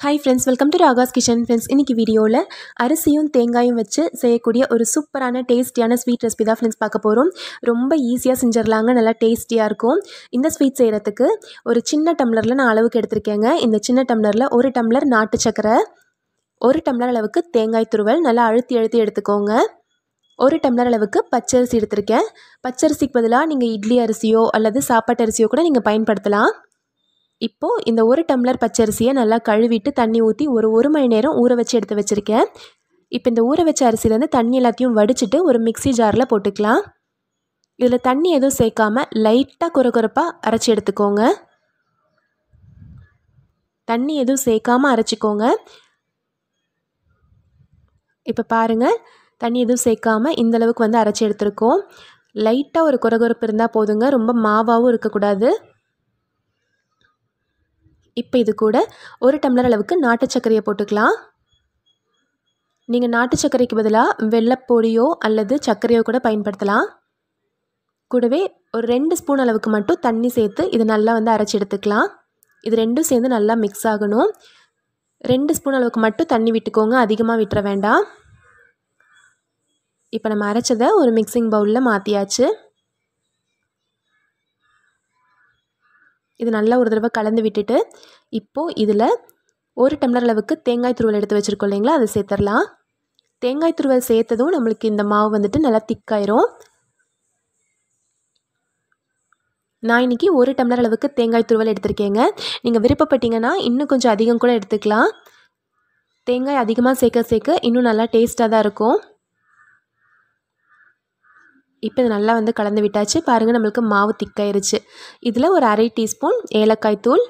hi friends welcome to Raga's kitchen friends இன்றைக்கி வீடியோவில் அரிசியும் தேங்காயும் வச்சு செய்யக்கூடிய ஒரு சூப்பரான டேஸ்டியான ஸ்வீட் ரெசிபி தான் ஃப்ரெண்ட்ஸ் பார்க்க போகிறோம் ரொம்ப ஈஸியாக செஞ்சிடலாங்க நல்லா டேஸ்டியாக இருக்கும் இந்த ஸ்வீட் செய்கிறதுக்கு ஒரு சின்ன டம்ளரில் நான் அளவுக்கு எடுத்திருக்கேங்க இந்த சின்ன டம்ளரில் ஒரு டம்ளர் நாட்டு சக்கரை ஒரு டம்ளர் அளவுக்கு தேங்காய் துருவல் நல்லா அழுத்தி அழுத்தி எடுத்துக்கோங்க ஒரு டம்ளர் அளவுக்கு பச்சரிசி எடுத்திருக்கேன் பச்சரிசிக்கு பதிலாக நீங்கள் இட்லி அரிசியோ அல்லது சாப்பாட்டு அரிசியோ கூட நீங்கள் பயன்படுத்தலாம் இப்போது இந்த ஒரு டம்ளர் பச்சரிசியை நல்லா கழுவிட்டு தண்ணி ஊற்றி ஒரு ஒரு மணி நேரம் ஊற வச்சு எடுத்து வச்சுருக்கேன் இப்போ இந்த ஊற வச்ச அரிசியிலேருந்து தண்ணி எல்லாத்தையும் வடிச்சிட்டு ஒரு மிக்சி ஜாரில் போட்டுக்கலாம் இதில் தண்ணி எதுவும் சேர்க்காம லைட்டாக குறை குறைப்பாக அரைச்சி எடுத்துக்கோங்க தண்ணி எதுவும் சேர்க்காம அரைச்சிக்கோங்க இப்போ பாருங்கள் தண்ணி எதுவும் சேர்க்காம இந்த அளவுக்கு வந்து அரைச்சி எடுத்துருக்கோம் லைட்டாக ஒரு குறகுறப்பு இருந்தால் போதுங்க ரொம்ப மாவாகவும் இருக்கக்கூடாது இப்போ இது கூட ஒரு டம்ளர் அளவுக்கு நாட்டு சர்க்கரையை போட்டுக்கலாம் நீங்கள் நாட்டு சர்க்கரைக்கு பதிலாக வெள்ளைப்பொடியோ அல்லது சர்க்கரையோ கூட பயன்படுத்தலாம் கூடவே ஒரு ரெண்டு ஸ்பூன் அளவுக்கு மட்டும் தண்ணி சேர்த்து இது நல்லா வந்து அரைச்சி எடுத்துக்கலாம் இது ரெண்டும் சேர்ந்து நல்லா மிக்ஸ் ஆகணும் ரெண்டு ஸ்பூன் அளவுக்கு மட்டும் தண்ணி விட்டுக்கோங்க அதிகமாக விட்டுற வேண்டாம் இப்போ நம்ம அரைச்சதை ஒரு மிக்சிங் பவுலில் மாற்றியாச்சு இது நல்லா ஒரு தடவை கலந்து விட்டுட்டு இப்போது இதில் ஒரு டம்ளர் அளவுக்கு தேங்காய் துருவல் எடுத்து வச்சுருக்கோம் இல்லைங்களா அதை சேர்த்துடலாம் தேங்காய் துருவல் சேர்த்ததும் நம்மளுக்கு இந்த மாவு வந்துட்டு நல்லா திக்காயிரும் நான் இன்றைக்கி ஒரு டம்ளர் அளவுக்கு தேங்காய் துருவல் எடுத்திருக்கேங்க நீங்கள் விருப்பப்பட்டீங்கன்னா இன்னும் கொஞ்சம் அதிகம் கூட எடுத்துக்கலாம் தேங்காய் அதிகமாக சேர்க்க சேர்க்க இன்னும் நல்லா டேஸ்ட்டாக தான் இருக்கும் இப்போ இது நல்லா வந்து கலந்து விட்டாச்சு பாருங்கள் நம்மளுக்கு மாவு திக்காயிருச்சு இதில் ஒரு அரை டீஸ்பூன் ஏலக்காய் தூள்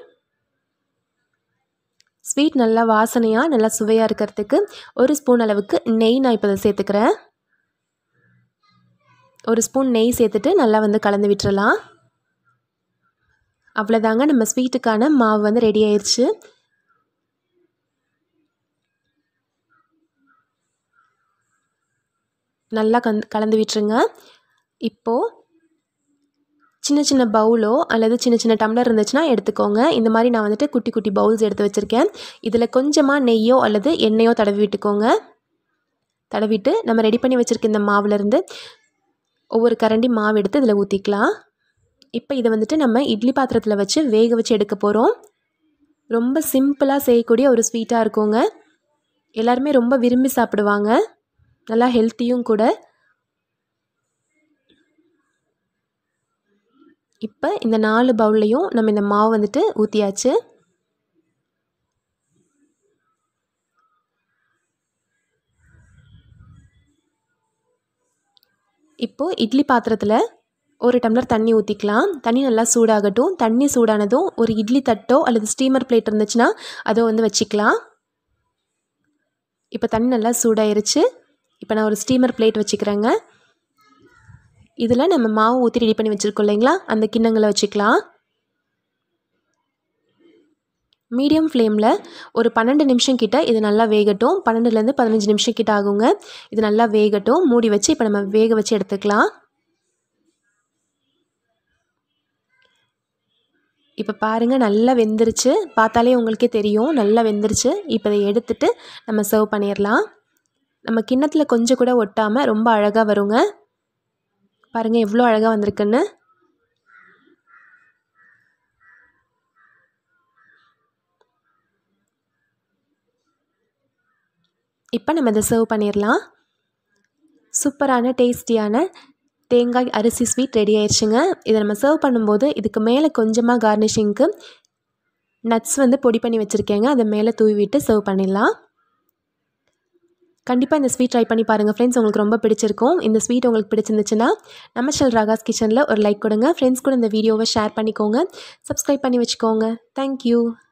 ஸ்வீட் நல்லா வாசனையாக நல்லா சுவையாக இருக்கிறதுக்கு ஒரு ஸ்பூன் அளவுக்கு நெய் நான் இப்போ சேர்த்துக்கிறேன் ஒரு ஸ்பூன் நெய் சேர்த்துட்டு நல்லா வந்து கலந்து விட்டுறலாம் அவ்வளோதாங்க நம்ம ஸ்வீட்டுக்கான மாவு வந்து ரெடி ஆயிடுச்சு நல்லா கந் கலந்து விட்டுருங்க இப்போது சின்ன சின்ன பவுலோ அல்லது சின்ன சின்ன டம்ளர் இருந்துச்சுன்னா எடுத்துக்கோங்க இந்த மாதிரி நான் வந்துட்டு குட்டி குட்டி பவுல்ஸ் எடுத்து வச்சுருக்கேன் இதில் கொஞ்சமாக நெய்யோ அல்லது எண்ணெயோ தடவி விட்டுக்கோங்க தடவிட்டு நம்ம ரெடி பண்ணி வச்சுருக்க இந்த மாவுலேருந்து ஒவ்வொரு கரண்டி மாவு எடுத்து இதில் ஊற்றிக்கலாம் இப்போ இதை வந்துட்டு நம்ம இட்லி பாத்திரத்தில் வச்சு வேக வச்சு எடுக்க போகிறோம் ரொம்ப சிம்பிளாக செய்யக்கூடிய ஒரு ஸ்வீட்டாக இருக்குங்க எல்லாருமே ரொம்ப விரும்பி சாப்பிடுவாங்க நல்லா ஹெல்த்தியும் கூட இப்போ இந்த நாலு பவுல்லையும் நம்ம இந்த மாவு வந்துட்டு ஊற்றியாச்சு இப்போது இட்லி பாத்திரத்தில் ஒரு டம்ளர் தண்ணி ஊற்றிக்கலாம் தண்ணி நல்லா சூடாகட்டும் தண்ணி சூடானதும் ஒரு இட்லி தட்டோ அல்லது ஸ்டீமர் பிளேட் இருந்துச்சுன்னா அதை வந்து வச்சுக்கலாம் இப்போ தண்ணி நல்லா சூடாயிருச்சு இப்போ நான் ஒரு ஸ்டீமர் பிளேட் வச்சுக்கிறேங்க இதில் நம்ம மாவு ஊற்றி ரெடி பண்ணி வச்சுருக்கோம் இல்லைங்களா அந்த கிண்ணங்களை வச்சுக்கலாம் மீடியம் ஃப்ளேமில் ஒரு பன்னெண்டு நிமிஷம் கிட்ட இது நல்லா வேகட்டும் பன்னெண்டுலேருந்து பதினஞ்சு நிமிஷம் கிட்ட ஆகுங்க இது நல்லா வேகட்டும் மூடி வச்சு இப்போ நம்ம வேக வச்சு எடுத்துக்கலாம் இப்போ பாருங்கள் நல்லா வெந்துருச்சு பார்த்தாலே உங்களுக்கே தெரியும் நல்லா வெந்துருச்சு இப்போ இதை எடுத்துட்டு நம்ம சர்வ் பண்ணிடலாம் நம்ம கிண்ணத்தில் கொஞ்சம் கூட ஒட்டாமல் ரொம்ப அழகாக வருங்க பாருங்கள் எவ்வளோ அழகாக வந்திருக்குன்னு இப்போ நம்ம இதை சர்வ் பண்ணிடலாம் சூப்பரான டேஸ்டியான தேங்காய் அரிசி ஸ்வீட் ரெடி ஆயிடுச்சுங்க இதை நம்ம சர்வ் பண்ணும்போது இதுக்கு மேலே கொஞ்சமாக கார்னிஷிங்க்கு நட்ஸ் வந்து பொடி பண்ணி வச்சுருக்கேங்க அதை மேலே தூவி விட்டு சர்வ் பண்ணிடலாம் கண்டிப்பாக இந்த ஸ்வீட் ட்ரை பண்ணி பாருங்கள் ஃப்ரெண்ட்ஸ் உங்களுக்கு ரொம்ப பிடிச்சிருக்கும் இந்த ஸ்வீட் உங்களுக்கு பிடிச்சிருந்துச்சுன்னா நம்ம ஷெல் ராகாஸ் கிச்சனில் ஒரு லைக் கொடுங்க ஃப்ரெண்ட்ஸ் கூட இந்த வீடியோவை ஷேர் பண்ணிக்கோங்க சப்ஸ்கிரைப் பண்ணி வச்சுக்கோங்க தேங்க்யூ